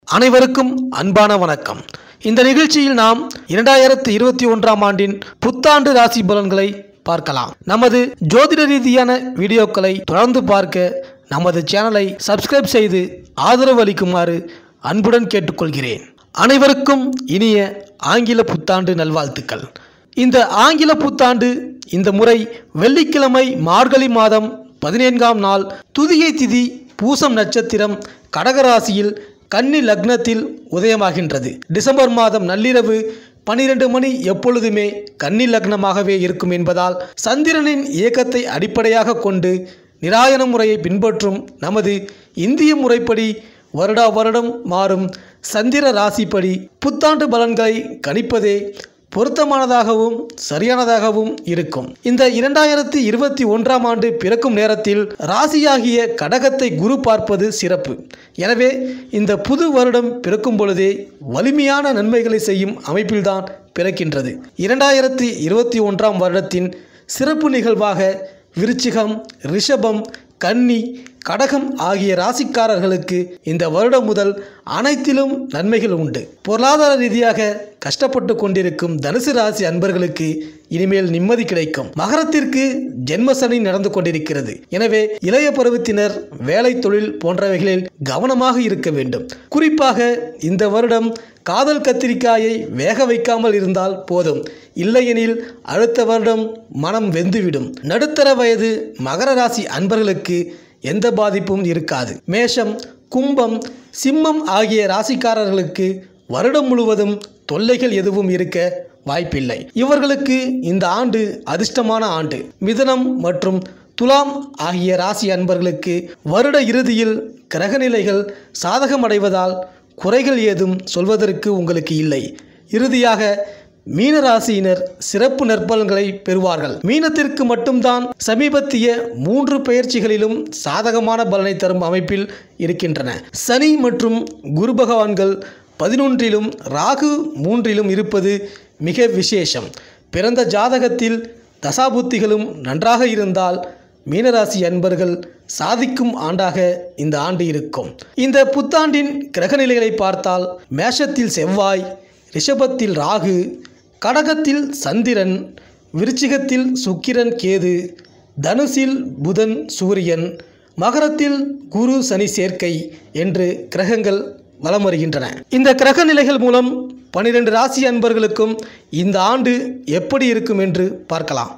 அனைவருக்கும் அன்பான வணக்கம் இந்த நிகழ்ச்சியில் நாம் இரண்டாயிரத்து இருபத்தி ஒன்றாம் ஆண்டின் புத்தாண்டு ராசி பலன்களை பார்க்கலாம் நமது ஜோதிட ரீதியான வீடியோக்களை தொடர்ந்து பார்க்க நமது சேனலை சப்ஸ்கிரைப் செய்து ஆதரவு அளிக்குமாறு அன்புடன் கேட்டுக்கொள்கிறேன் அனைவருக்கும் இனிய ஆங்கில புத்தாண்டு நல்வாழ்த்துக்கள் இந்த ஆங்கில புத்தாண்டு இந்த முறை வெள்ளிக்கிழமை மார்கழி மாதம் பதினான்காம் நாள் துதியை திதி பூசம் நட்சத்திரம் கடகராசியில் கன்னி லக்னத்தில் உதயமாகின்றது டிசம்பர் மாதம் நள்ளிரவு பனிரெண்டு மணி எப்பொழுதுமே கன்னி லக்னமாகவே இருக்கும் என்பதால் சந்திரனின் இயக்கத்தை அடிப்படையாக கொண்டு நிராயன முறையை பின்பற்றும் நமது இந்திய முறைப்படி வருடா வருடம் மாறும் சந்திர ராசிப்படி புத்தாண்டு பலன்களை கணிப்பதே பொருத்தமானதாகவும் சரியானதாகவும் இருக்கும் இந்த இரண்டாயிரத்தி இருபத்தி ஒன்றாம் ஆண்டு பிறக்கும் நேரத்தில் ராசியாகிய கடகத்தை குரு பார்ப்பது சிறப்பு எனவே இந்த புது வருடம் பிறக்கும் பொழுதே வலிமையான நன்மைகளை செய்யும் அமைப்பில்தான் பிறக்கின்றது இரண்டாயிரத்தி இருபத்தி ஒன்றாம் வருடத்தின் சிறப்பு நிகழ்வாக விருச்சிகம் ரிஷபம் கன்னி கடகம் ஆகிய ராசிக்காரர்களுக்கு இந்த வருடம் முதல் அனைத்திலும் நன்மைகள் உண்டு பொருளாதார ரீதியாக கஷ்டப்பட்டு கொண்டிருக்கும் தனுசு ராசி அன்பர்களுக்கு இனிமேல் நிம்மதி கிடைக்கும் மகரத்திற்கு ஜென்மசனி நடந்து கொண்டிருக்கிறது எனவே இளைய பருவத்தினர் வேலை தொழில் போன்றவைகளில் கவனமாக இருக்க வேண்டும் குறிப்பாக இந்த வருடம் காதல் கத்திரிக்காயை வேக வைக்காமல் இருந்தால் போதும் இல்லையெனில் அடுத்த வருடம் மனம் வெந்துவிடும் நடுத்தர வயது மகர ராசி அன்பர்களுக்கு எந்த பாதிப்பும் இருக்காது மேஷம் கும்பம் சிம்மம் ஆகிய ராசிக்காரர்களுக்கு வருடம் முழுவதும் தொல்லைகள் எதுவும் இருக்க வாய்ப்பில்லை இவர்களுக்கு இந்த ஆண்டு அதிர்ஷ்டமான ஆண்டு மிதனம் மற்றும் துலாம் ஆகிய ராசி அன்பர்களுக்கு வருட இறுதியில் கிரகநிலைகள் சாதகமடைவதால் குறைகள் ஏதும் சொல்வதற்கு உங்களுக்கு இல்லை இறுதியாக மீன ராசியினர் சிறப்பு நற்பலன்களை பெறுவார்கள் மீனத்திற்கு மட்டும்தான் சமீபத்திய மூன்று பயிற்சிகளிலும் சாதகமான பலனை தரும் அமைப்பில் இருக்கின்றன சனி மற்றும் குரு பகவான்கள் பதினொன்றிலும் ராகு மூன்றிலும் இருப்பது மிக விசேஷம் பிறந்த ஜாதகத்தில் தசாபுத்திகளும் நன்றாக இருந்தால் மீனராசி அன்பர்கள் சாதிக்கும் ஆண்டாக இந்த ஆண்டு இருக்கும் இந்த புத்தாண்டின் கிரகநிலைகளை பார்த்தால் மேஷத்தில் செவ்வாய் ரிஷபத்தில் ராகு கடகத்தில் சந்திரன் விருச்சிகத்தில் சுக்கிரன் கேது தனுசில் புதன் சூரியன் மகரத்தில் குரு சனி சேர்க்கை என்று கிரகங்கள் வலம் வருகின்றன இந்த கிரக நிலைகள் மூலம் பனிரெண்டு ராசி அன்பர்களுக்கும் இந்த ஆண்டு எப்படி இருக்கும் என்று பார்க்கலாம்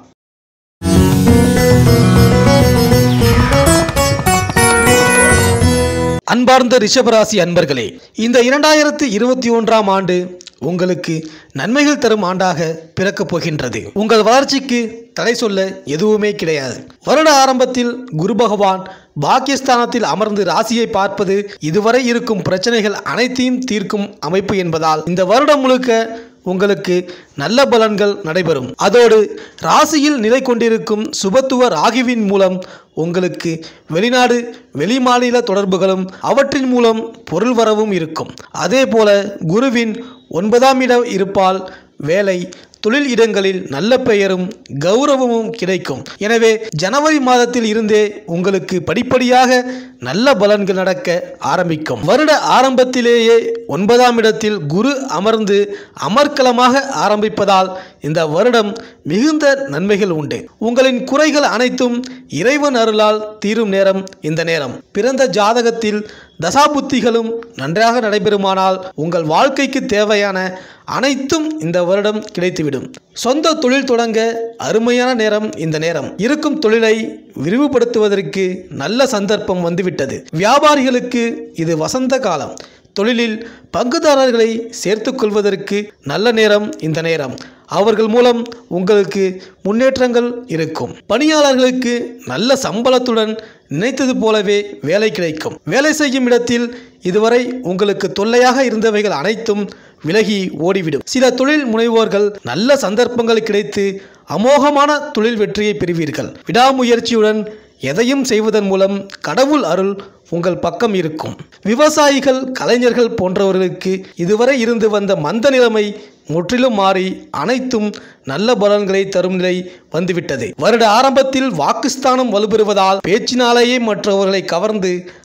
அன்பார்ந்த ரிஷபராசி அன்பர்களே இந்த இரண்டாயிரத்தி இருபத்தி ஒன்றாம் ஆண்டு உங்களுக்கு நன்மைகள் தரும் ஆண்டாக பிறக்கப் போகின்றது உங்கள் வளர்ச்சிக்கு தடை சொல்ல எதுவுமே கிடையாது வருட ஆரம்பத்தில் குரு பகவான் பாக்கியஸ்தானத்தில் அமர்ந்து ராசியை பார்ப்பது இதுவரை இருக்கும் பிரச்சனைகள் அனைத்தையும் தீர்க்கும் அமைப்பு என்பதால் இந்த வருடம் முழுக்க உங்களுக்கு நல்ல பலன்கள் நடைபெறும் அதோடு ராசியில் நிலை கொண்டிருக்கும் சுபத்துவ ராகுவின் மூலம் உங்களுக்கு வெளிநாடு வெளிமாநில தொடர்புகளும் அவற்றின் மூலம் பொருள் வரவும் இருக்கும் அதே போல குருவின் ஒன்பதாம் இடம் இருப்பால் வேலை தொழில் இடங்களில் நல்ல பெயரும் கௌரவமும் கிடைக்கும் எனவே ஜனவரி மாதத்தில் இருந்தே உங்களுக்கு படிப்படியாக நல்ல பலன்கள் நடக்க ஆரம்பிக்கும் வருட ஆரம்பத்திலேயே ஒன்பதாம் இடத்தில் குரு அமர்ந்து அமர்க்கலமாக ஆரம்பிப்பதால் இந்த வருடம் மிகுந்த நன்மைகள் உண்டு உங்களின் குறைகள் அனைத்தும் இறைவன் அருளால் தீரும் நேரம் இந்த நேரம் பிறந்த ஜாதகத்தில் தசாபுத்திகளும் நன்றாக நடைபெறுமானால் உங்கள் வாழ்க்கைக்கு தேவையான அனைத்தும் இந்த வருடம் கிடைத்துவிடும் சொந்த தொழில் தொடங்க அருமையான நேரம் இந்த நேரம் இருக்கும் தொழிலை விரிவுபடுத்துவதற்கு நல்ல சந்தர்ப்பம் வந்துவிட்டது வியாபாரிகளுக்கு இது வசந்த காலம் தொழிலில் பங்குதாரர்களை சேர்த்துக் கொள்வதற்கு நல்ல நேரம் இந்த நேரம் அவர்கள் மூலம் உங்களுக்கு முன்னேற்றங்கள் இருக்கும் பணியாளர்களுக்கு நல்ல சம்பளத்துடன் நினைத்தது போலவே வேலை கிடைக்கும் வேலை செய்யும் இடத்தில் இதுவரை உங்களுக்கு தொல்லையாக இருந்தவைகள் அனைத்தும் விலகி ஓடிவிடும் சில தொழில் முனைவோர்கள் நல்ல சந்தர்ப்பங்கள் கிடைத்து அமோகமான தொழில் வெற்றியை பெறுவீர்கள் விடாமுயற்சியுடன் எதையும் செய்வதன் மூலம் கடவுள் அருள் உங்கள் பக்கம் இருக்கும் விவசாயிகள் கலைஞர்கள் போன்றவர்களுக்கு இதுவரை இருந்து வந்த மந்த நிலைமை முற்றிலும் மாறி அனைத்தும் நல்ல பலன்களை தரும் நிலை வந்துவிட்டது வருட ஆரம்பத்தில் வாக்குஸ்தானம் வலுப்பெறுவதால் பேச்சினாலேயே மற்றவர்களை கவர்ந்து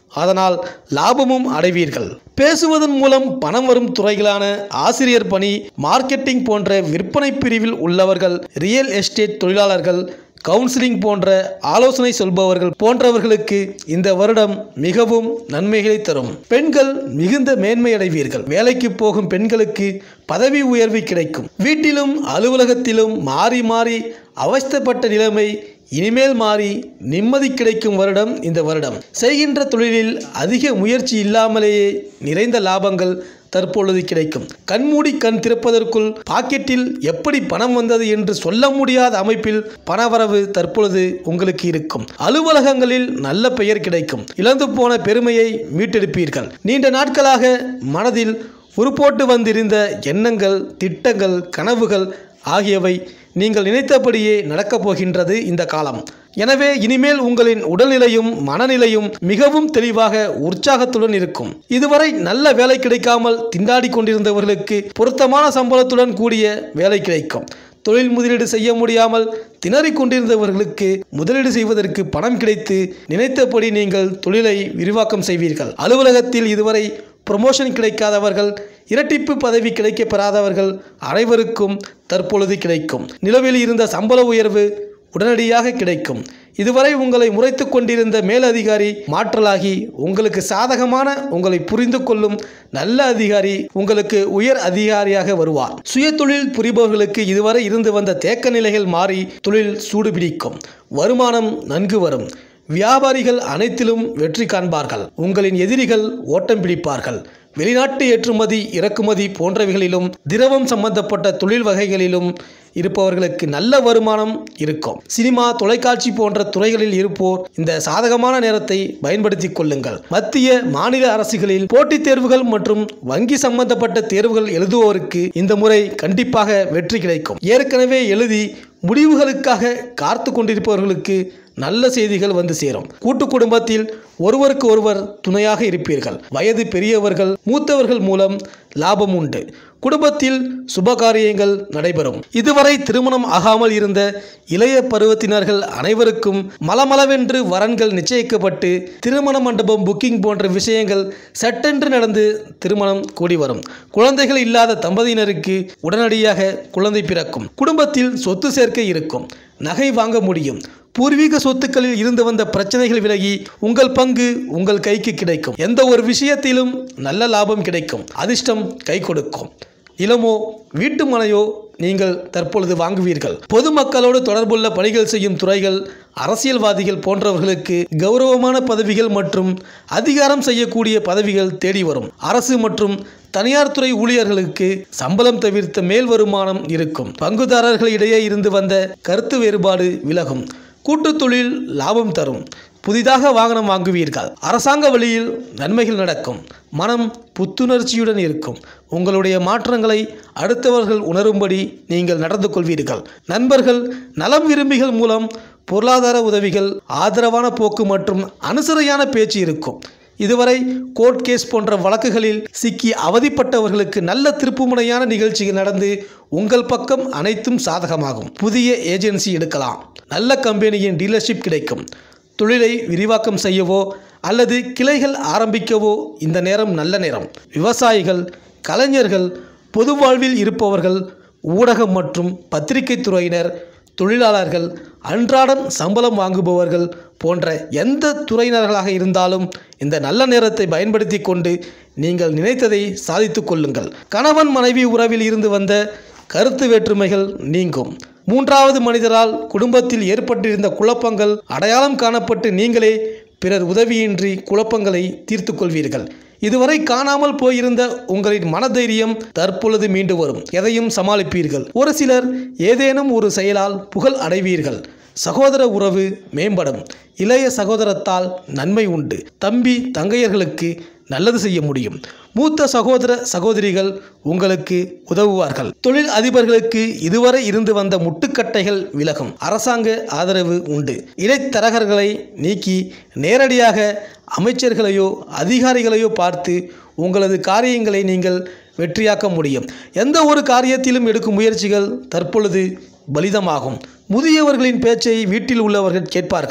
அதனால் லாபமும் அடைவீர்கள் பேசுவதன் மூலம் பணம் வரும் துறைகளான ஆசிரியர் பணி மார்க்கெட்டிங் போன்ற விற்பனை பிரிவில் உள்ளவர்கள் ரியல் எஸ்டேட் தொழிலாளர்கள் கவுன்சிலிங் போன்ற ஆலோசனை சொல்பவர்கள் போன்றவர்களுக்கு இந்த வருடம் மிகவும் நன்மைகளை தரும் பெண்கள் மிகுந்த மேன்மையடைவீர்கள் வேலைக்கு போகும் பெண்களுக்கு பதவி உயர்வு கிடைக்கும் வீட்டிலும் அலுவலகத்திலும் மாறி மாறி அவஸ்தைப்பட்ட நிலைமை இனிமேல் மாறி நிம்மதி கிடைக்கும் வருடம் இந்த வருடம் செய்கின்ற தொழிலில் அதிக முயற்சி இல்லாமலேயே நிறைந்த லாபங்கள் தற்பொழுது கிடைக்கும் கண்மூடி கண் திறப்பதற்குள் பாக்கெட்டில் எப்படி பணம் வந்தது என்று சொல்ல முடியாத அமைப்பில் பணவரவு தற்பொழுது உங்களுக்கு இருக்கும் அலுவலகங்களில் நல்ல பெயர் கிடைக்கும் இழந்து போன பெருமையை மீட்டெடுப்பீர்கள் நீண்ட நாட்களாக மனதில் உருப்போட்டு வந்திருந்த எண்ணங்கள் திட்டங்கள் கனவுகள் ஆகியவை நீங்கள் நினைத்தபடியே நடக்கப் போகின்றது இந்த காலம் எனவே இனிமேல் உங்களின் உடல்நிலையும் மனநிலையும் மிகவும் தெளிவாக உற்சாகத்துடன் இருக்கும் இதுவரை நல்ல வேலை கிடைக்காமல் திண்டாடி கொண்டிருந்தவர்களுக்கு பொருத்தமான சம்பளத்துடன் கூடிய வேலை கிடைக்கும் தொழில் முதலீடு செய்ய முடியாமல் திணறிக் கொண்டிருந்தவர்களுக்கு முதலீடு செய்வதற்கு பணம் கிடைத்து நினைத்தபடி நீங்கள் தொழிலை விரிவாக்கம் செய்வீர்கள் அலுவலகத்தில் இதுவரை ப்ரமோஷன் கிடைக்காதவர்கள் இரட்டிப்பு பதவி கிடைக்கப் பெறாதவர்கள் அனைவருக்கும் தற்பொழுது கிடைக்கும் நிலவில் இருந்த சம்பள உயர்வு உடனடியாக கிடைக்கும் இதுவரை உங்களை முறைத்து கொண்டிருந்த மேலதிகாரி மாற்றலாகி உங்களுக்கு சாதகமான உங்களை புரிந்து கொள்ளும் நல்ல அதிகாரி உங்களுக்கு உயர் அதிகாரியாக வருவார் சுய தொழில் புரிபவர்களுக்கு இதுவரை இருந்து வந்த தேக்க நிலைகள் மாறி தொழில் சூடுபிடிக்கும் வருமானம் நன்கு வரும் வியாபாரிகள் அனைத்திலும் வெற்றி காண்பார்கள் உங்களின் எதிரிகள் ஓட்டம் பிடிப்பார்கள் வெளிநாட்டு ஏற்றுமதி இறக்குமதி போன்றவைகளிலும் திரவம் சம்பந்தப்பட்ட தொழில் வகைகளிலும் இருப்பவர்களுக்கு நல்ல வருமானம் இருக்கும் சினிமா தொலைக்காட்சி போன்ற துறைகளில் இருப்போர் இந்த சாதகமான நேரத்தை பயன்படுத்திக் கொள்ளுங்கள் மத்திய மாநில அரசுகளில் போட்டித் தேர்வுகள் மற்றும் வங்கி சம்பந்தப்பட்ட தேர்வுகள் எழுதுவோருக்கு இந்த முறை கண்டிப்பாக வெற்றி கிடைக்கும் ஏற்கனவே எழுதி முடிவுகளுக்காக காத்து கொண்டிருப்பவர்களுக்கு நல்ல செய்திகள் வந்து சேரும் கூட்டு குடும்பத்தில் ஒருவருக்கு ஒருவர் துணையாக இருப்பீர்கள் வயது பெரியவர்கள் மூத்தவர்கள் மூலம் லாபம் உண்டு குடும்பத்தில் சுபகாரியங்கள் நடைபெறும் இதுவரை திருமணம் ஆகாமல் இருந்த இளைய பருவத்தினர்கள் அனைவருக்கும் மலமளவென்று வரன்கள் நிச்சயிக்கப்பட்டு திருமண மண்டபம் புக்கிங் போன்ற விஷயங்கள் சட்டென்று நடந்து திருமணம் கூடி வரும் குழந்தைகள் இல்லாத தம்பதியினருக்கு உடனடியாக குழந்தை பிறக்கும் குடும்பத்தில் சொத்து சேர்க்கை இருக்கும் நகை வாங்க முடியும் பூர்வீக சொத்துக்களில் இருந்து வந்த பிரச்சனைகள் விலகி உங்கள் பங்கு உங்கள் கைக்கு கிடைக்கும் எந்த ஒரு விஷயத்திலும் நல்ல லாபம் கிடைக்கும் அதிர்ஷ்டம் கை கொடுக்கும் இளமோ வீட்டு மனையோ நீங்கள் தற்பொழுது வாங்குவீர்கள் பொதுமக்களோடு தொடர்புள்ள பணிகள் செய்யும் துறைகள் அரசியல்வாதிகள் போன்றவர்களுக்கு கௌரவமான பதவிகள் மற்றும் அதிகாரம் செய்யக்கூடிய பதவிகள் தேடி வரும் அரசு மற்றும் தனியார் துறை ஊழியர்களுக்கு சம்பளம் தவிர்த்த மேல் வருமானம் இருக்கும் பங்குதாரர்களிடையே இருந்து வந்த கருத்து வேறுபாடு விலகும் கூட்டுத் தொழில் லாபம் தரும் புதிதாக வாகனம் வாங்குவீர்கள் அரசாங்க வழியில் நன்மைகள் நடக்கும் மனம் புத்துணர்ச்சியுடன் இருக்கும் உங்களுடைய மாற்றங்களை அடுத்தவர்கள் உணரும்படி நீங்கள் நடந்து கொள்வீர்கள் நண்பர்கள் நலம் விரும்பிகள் மூலம் பொருளாதார உதவிகள் ஆதரவான போக்கு மற்றும் அனுசரையான பேச்சு இருக்கும் இதுவரை கோர்ட் கேஸ் போன்ற வழக்குகளில் சிக்கி அவதிப்பட்டவர்களுக்கு நல்ல திருப்புமுனையான நிகழ்ச்சிகள் நடந்து உங்கள் பக்கம் அனைத்தும் சாதகமாகும் புதிய ஏஜென்சி எடுக்கலாம் நல்ல கம்பெனியின் டீலர்ஷிப் கிடைக்கும் தொழிலை விரிவாக்கம் செய்யவோ அல்லது கிளைகள் ஆரம்பிக்கவோ இந்த நேரம் நல்ல நேரம் விவசாயிகள் கலைஞர்கள் பொது வாழ்வில் இருப்பவர்கள் ஊடகம் மற்றும் பத்திரிகை துறையினர் தொழிலாளர்கள் அன்றாடம் சம்பளம் வாங்குபவர்கள் போன்ற எந்த துறையினர்களாக இருந்தாலும் இந்த நல்ல நேரத்தை பயன்படுத்தி கொண்டு நீங்கள் நினைத்ததை சாதித்து கொள்ளுங்கள் கணவன் மனைவி உறவில் இருந்து வந்த கருத்து வேற்றுமைகள் நீங்கும் மூன்றாவது மனிதரால் குடும்பத்தில் ஏற்பட்டிருந்த குழப்பங்கள் அடையாளம் காணப்பட்டு நீங்களே பிறர் உதவியின்றி குழப்பங்களை தீர்த்து கொள்வீர்கள் இதுவரை காணாமல் போயிருந்த உங்களின் மனதைரியம் தற்பொழுது மீண்டு வரும் எதையும் சமாளிப்பீர்கள் ஒரு சிலர் ஏதேனும் ஒரு செயலால் புகழ் அடைவீர்கள் சகோதர உறவு மேம்படும் இளைய சகோதரத்தால் நன்மை உண்டு தம்பி தங்கையர்களுக்கு நல்லது செய்ய முடியும் மூத்த சகோதர சகோதரிகள் உங்களுக்கு உதவுவார்கள் தொழில் அதிபர்களுக்கு இதுவரை இருந்து வந்த முட்டுக்கட்டைகள் விலகும் அரசாங்க ஆதரவு உண்டு இடைத்தரகர்களை நீக்கி நேரடியாக அமைச்சர்களையோ அதிகாரிகளையோ பார்த்து உங்களது காரியங்களை நீங்கள் வெற்றியாக்க முடியும் எந்த ஒரு காரியத்திலும் எடுக்கும் முயற்சிகள் தற்பொழுது பலிதமாகும் முதியவர்களின் பேச்சை வீட்டில் உள்ளவர்கள் கேட்பார்கள்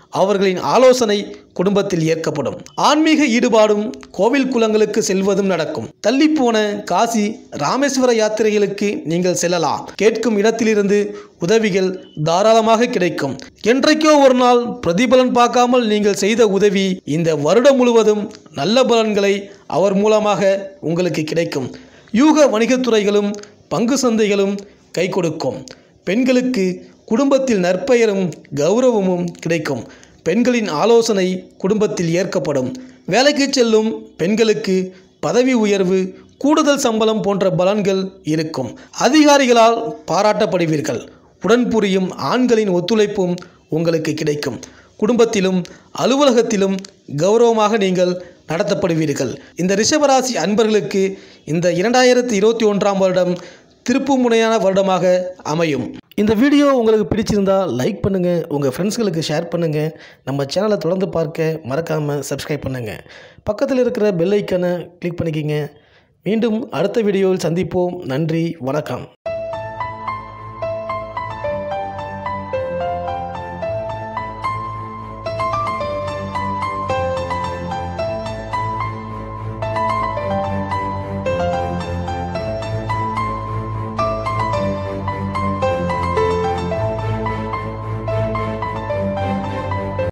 அவர்களின் ஆலோசனை குடும்பத்தில் ஏற்கப்படும் ஆன்மீக ஈடுபாடும் கோவில் குளங்களுக்கு செல்வதும் நடக்கும் தள்ளிப்போன காசி ராமேஸ்வர யாத்திரைகளுக்கு நீங்கள் செல்லலாம் கேட்கும் இடத்திலிருந்து உதவிகள் தாராளமாக கிடைக்கும் என்றைக்கோ ஒரு நாள் பிரதிபலன் பார்க்காமல் நீங்கள் செய்த உதவி இந்த வருடம் முழுவதும் நல்ல பலன்களை அவர் மூலமாக உங்களுக்கு கிடைக்கும் யூக வணிகத்துறைகளும் பங்கு சந்தைகளும் கை கொடுக்கும் பெண்களுக்கு குடும்பத்தில் நற்பெயரும் கௌரவமும் கிடைக்கும் பெண்களின் ஆலோசனை குடும்பத்தில் ஏற்கப்படும் வேலைக்கு செல்லும் பெண்களுக்கு பதவி உயர்வு கூடுதல் சம்பளம் போன்ற பலன்கள் இருக்கும் அதிகாரிகளால் பாராட்டப்படுவீர்கள் உடன் புரியும் ஆண்களின் ஒத்துழைப்பும் உங்களுக்கு கிடைக்கும் குடும்பத்திலும் அலுவலகத்திலும் கௌரவமாக நீங்கள் நடத்தப்படுவீர்கள் இந்த ரிஷபராசி அன்பர்களுக்கு இந்த இரண்டாயிரத்தி இருபத்தி ஒன்றாம் வருடம் திருப்பு முனையான வருடமாக அமையும் இந்த வீடியோ உங்களுக்கு பிடிச்சிருந்தா லைக் பண்ணுங்கள் உங்கள் ஃப்ரெண்ட்ஸ்களுக்கு ஷேர் பண்ணுங்கள் நம்ம சேனலை தொடர்ந்து பார்க்க மறக்காமல் சப்ஸ்கிரைப் பண்ணுங்கள் பக்கத்தில் இருக்கிற பெல் ஐக்கனை கிளிக் பண்ணிக்கிங்க மீண்டும் அடுத்த வீடியோவில் சந்திப்போம் நன்றி வணக்கம்